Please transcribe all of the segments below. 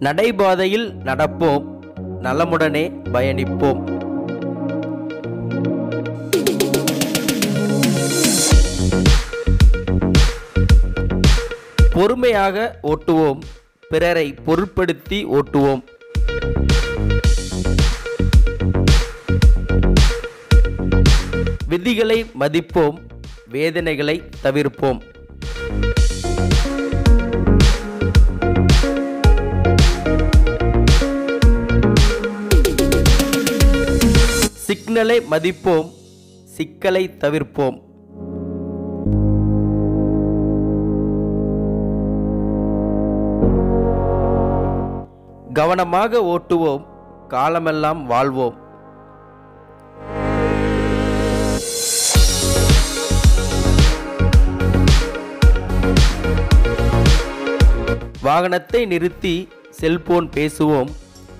நடைபாதையில் நடப்போம் நலமுடனே பயணிப்போம் பொறுமையாக ஓட்டுவோம் பிறரை பொருட்படுத்தி ஓட்டுவோம் விதிகளை மதிப்போம் வேதனைகளை தவிர்ப்போம் சிக்னலை மதிப்போம் சிக்கலை தவிர்ப்போம் கவனமாக ஓட்டுவோம் காலமெல்லாம் வாழ்வோம் வாகனத்தை நிறுத்தி செல்போன் பேசுவோம்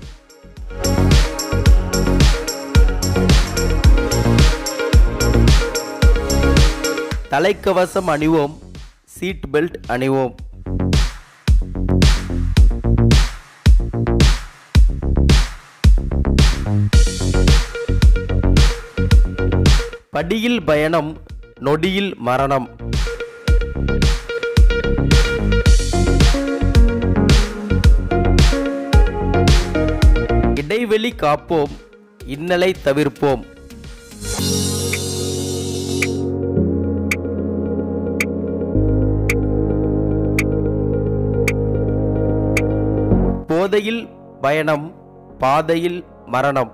தலைக்கவசம் அணிவோம் சீட் பெல்ட் அணிவோம் படியில் பயணம் நொடியில் மரணம் இடைவெளி காப்போம் இன்னலை தவிர்ப்போம் போதையில் பயணம் பாதையில் மரணம்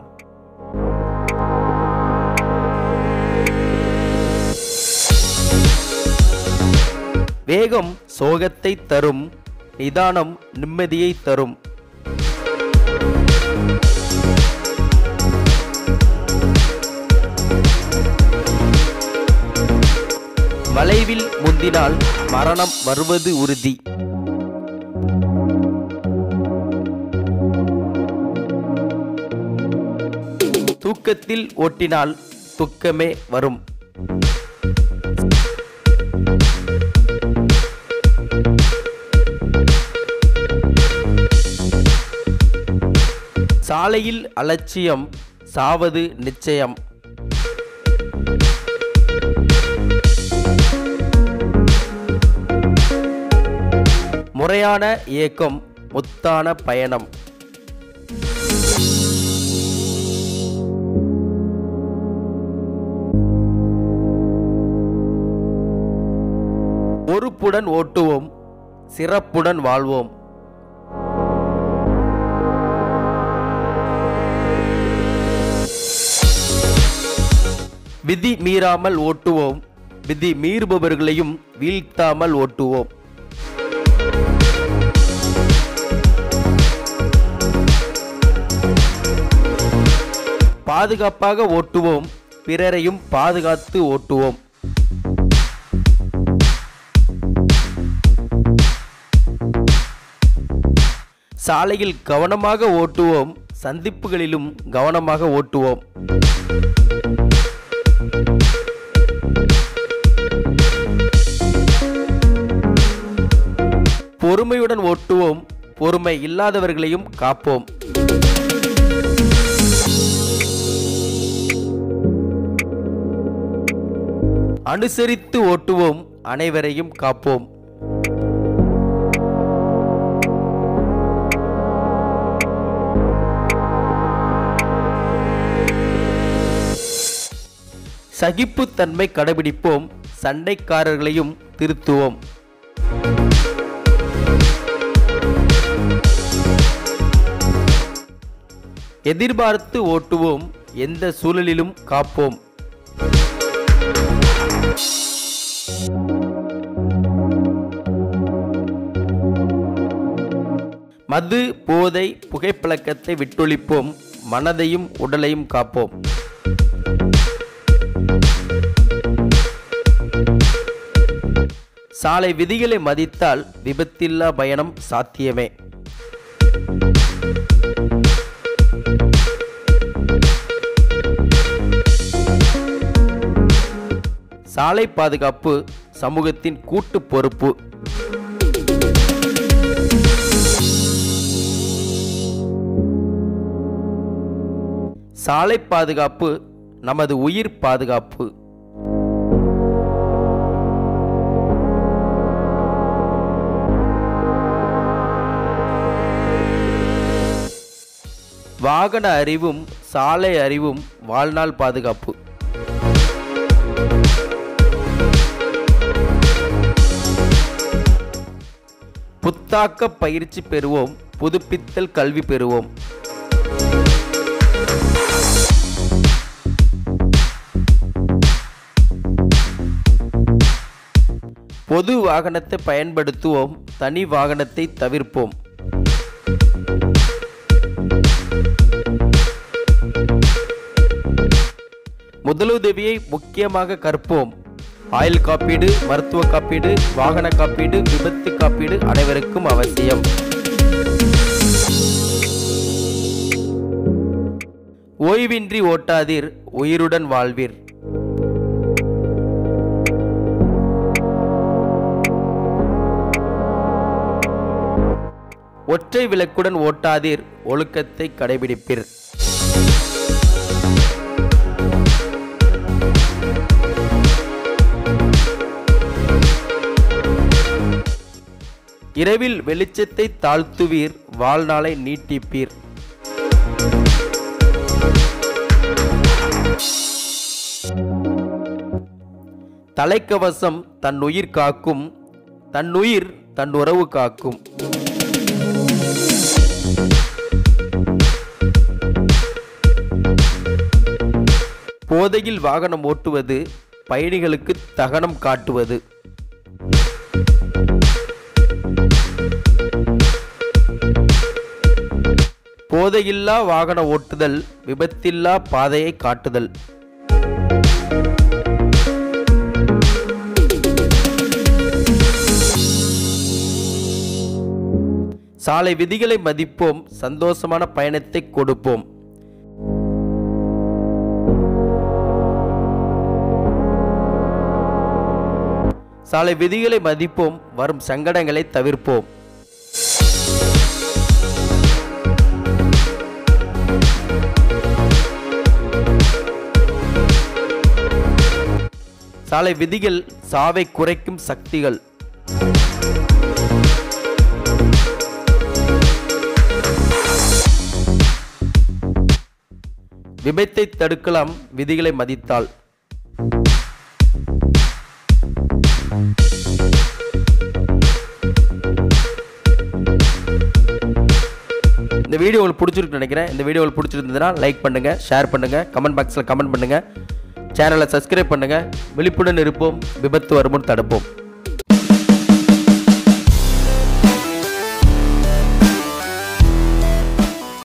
வேகம் சோகத்தை தரும் நிதானம் நிம்மதியை தரும் வளைவில் முந்தினால் மரணம் வருவது உறுதி தூக்கத்தில் ஓட்டினால் துக்கமே வரும் சாலையில் அலட்சியம் சாவது நிச்சயம் முறையான இயக்கம் முத்தான பயணம் பொறுப்புடன் ஓட்டுவோம் சிறப்புடன் வாழ்வோம் விதி மீறாமல் ஓட்டுவோம் விதி மீறுபவர்களையும் வீழ்த்தாமல் ஓட்டுவோம் பாதுகாப்பாக ஓட்டுவோம் பிறரையும் பாதுகாத்து ஓட்டுவோம் சாலையில் கவனமாக ஓட்டுவோம் சந்திப்புகளிலும் கவனமாக ஓட்டுவோம் பொறுமையுடன் ஓட்டுவோம் பொறுமை இல்லாதவர்களையும் காப்போம் அனுசரித்து ஓட்டுவோம் அனைவரையும் காப்போம் சகிப்புத்தன்மை கடைபிடிப்போம் சண்டைக்காரர்களையும் திருத்துவோம் எதிர்பார்த்து ஓட்டுவோம் எந்த சூழலிலும் காப்போம் மது போதை புகைப்பழக்கத்தை விட்டொழிப்போம் மனதையும் உடலையும் காப்போம் சாலை விதிகளை மதித்தால் விபத்தில்லா பயணம் சாத்தியமே சாலை பாதுகாப்பு சமூகத்தின் கூட்டு பொறுப்பு சாலை பாதுகாப்பு நமது உயிர் பாதுகாப்பு வாகன அறிவும் சாலை அறிவும் வாழ்நாள் பாதுகாப்பு புத்தாக்க பயிற்சி பெறுவோம் புதுப்பித்தல் கல்வி பெறுவோம் பொது வாகனத்தை பயன்படுத்துவோம் தனி வாகனத்தை தவிர்ப்போம் முதலுதவியை முக்கியமாக கற்போம் ஆயுள் காப்பீடு மருத்துவ காப்பீடு வாகன காப்பீடு விபத்து காப்பீடு அனைவருக்கும் அவசியம் ஓய்வின்றி ஓட்டாதீர் உயிருடன் வாழ்வீர் ஒற்றை விளக்குடன் ஓட்டாதீர் ஒழுக்கத்தை கடைபிடிப்பீர் இரவில் வெளிச்சத்தை தாழ்த்துவீர் வாழ்நாளை நீட்டிப்பீர் தலைக்கவசம் தன் உயிர் காக்கும் தன்னுயிர் தன் உறவு காக்கும் போதையில் வாகனம் ஓட்டுவது பயணிகளுக்கு தகனம் காட்டுவது போதையில்லா வாகன ஓட்டுதல் விபத்தில்லா பாதையை காட்டுதல் சாலை விதிகளை மதிப்போம் சந்தோஷமான பயணத்தை கொடுப்போம் சாலை விதிகளை மதிப்போம் வரும் சங்கடங்களை தவிர்ப்போம் சாலை விதிகள் சாவை குறைக்கும் சக்திகள் விபத்தை தடுக்கலாம் விதிகளை மதித்தால் இந்த வீடியோ உங்களுக்கு பிடிச்சிருக்கு நினைக்கிறேன் இந்த வீடியோ உங்களுக்கு பிடிச்சிருந்ததுன்னா லைக் பண்ணுங்க ஷேர் பண்ணுங்க கமெண்ட் பாக்ஸில் கமெண்ட் பண்ணுங்க சேனலை சப்ஸ்கிரைப் பண்ணுங்க விழிப்புடன் இருப்போம் விபத்து வருமுன் தடுப்போம்